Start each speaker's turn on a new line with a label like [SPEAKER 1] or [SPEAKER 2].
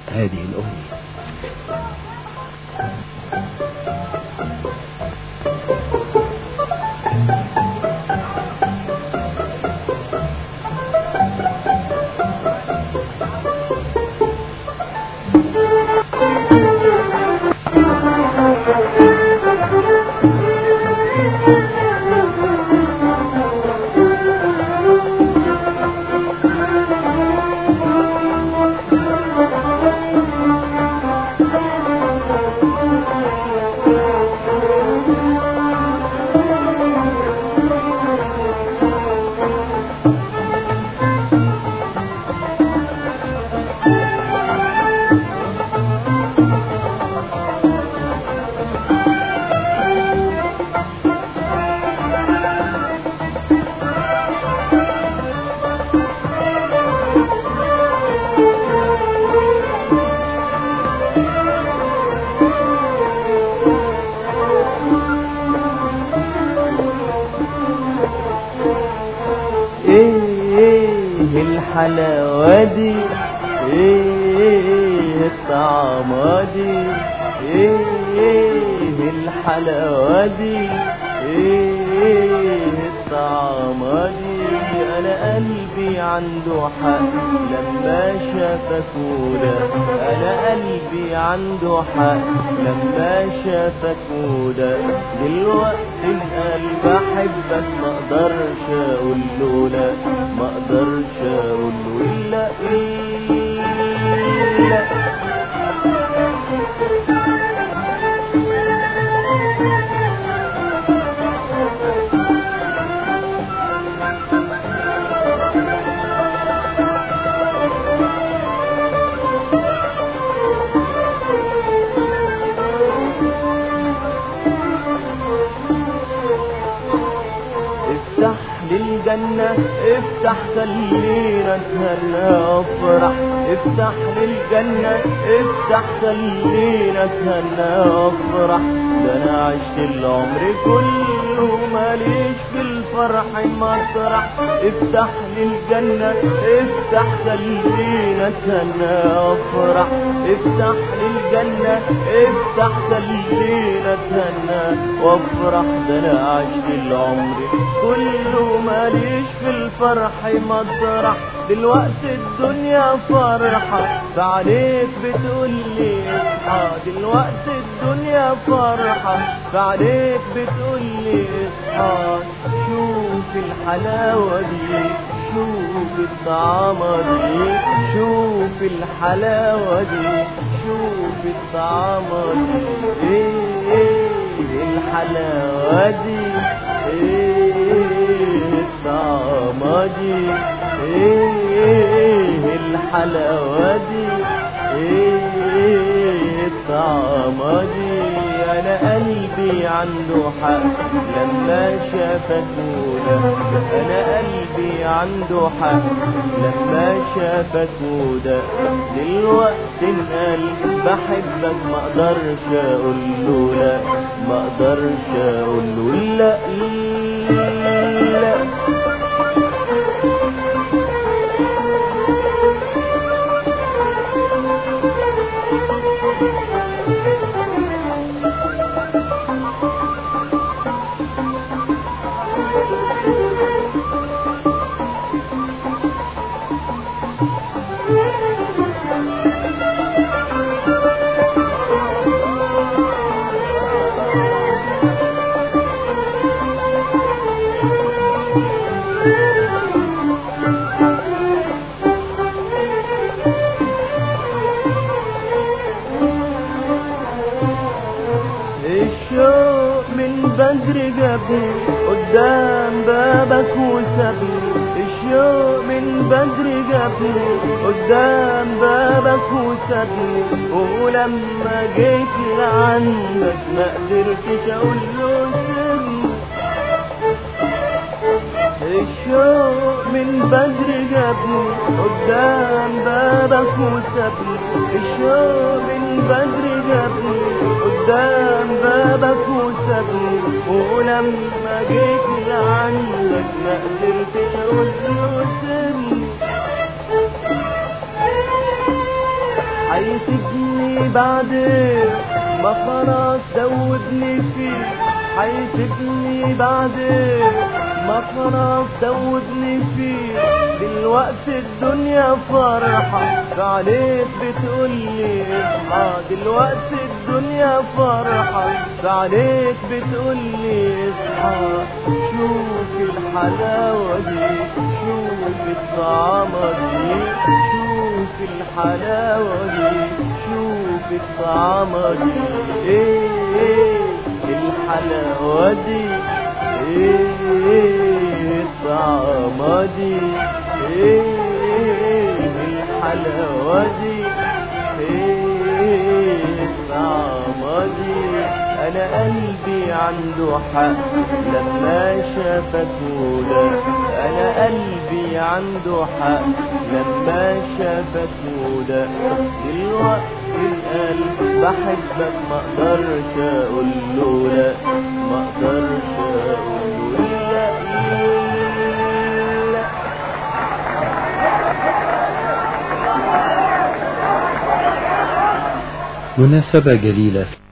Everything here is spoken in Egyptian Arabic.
[SPEAKER 1] هذه الأغنية
[SPEAKER 2] ايه الحلاوة دي ايه الطعمة دي ايه الحلاوة دي ايه الطعمة دي انا قلبي عنده حق لما شافك وده انا قلبي عنده حق لما شافك وده دلوقتي القلب احبك ما اقدرش اقول له لا ما اقدرش اقول له لا لا افتح للجنة افتح خلينا نتهنى افرح افتح للجنة افتح خلينا نتهنى افرح ده انا عشت العمر كله ماليش في الفرح مطرح افتح للجنة افتح خلينا نتهنى افرح افتح للجنة افتح خلينا نتهنى وافرح ده انا عشت العمر كله ماليش في الفرح مطرح دلوقتي الدنيا فرحة فعليك بتقولي اصحى دلوقتي الدنيا فرحة فعليك بتقولي اصحى شوف الحلاوة دي شوف الطعامة دي شوف الحلاوة دي شوف الطعامة دي ايه الحلاوة دي ايه الطعامة دي ايه الحلاوة دي ايه الطعامة دي انا قلبي عنده حق لما شافك وده انا قلبي عنده حق لما شافك وده دلوقتي القلب بحبك ما اقدرش اقول له لا ما اقدرش اقول له لا لا الشوق من بدري جابني قدام بابك وسابني الشوق من بدري جابني قدام بابك وسابني ولما جيت لعندك ما قدرتش اقول له سيبني الشوق من بدري جابني قدام بابك وسابني الشوق من بدري جابني قدام بابك وسابني ولما جيت لعندك ما قدرتش اقول له سيبني حيسيبني بعدين ما خلاص دوبني فيه حيسيبني بعدين ما خلاص دوبني فيه دلوقتي الدنيا فرحة فعليك بتقولي اصحى دلوقتي الدنيا فرحة فعليك بتقولي اصحى شوف الحلاوة دي شوف الطعامة دي شوف الحلاوة دي شوف الطعامة دي ايه ايه الحلاوة دي ايه الطعامة دي ايه الحلاوة دي ايه الطعامة دي انا قلبي عنده حق لما شافك هدى انا قلبي عنده حق لما شافك هدى دلوقتي القلب بحبك ما اقدرش اقول له لا ما اقدرش اقول له لا لا
[SPEAKER 1] مناسبة جليلة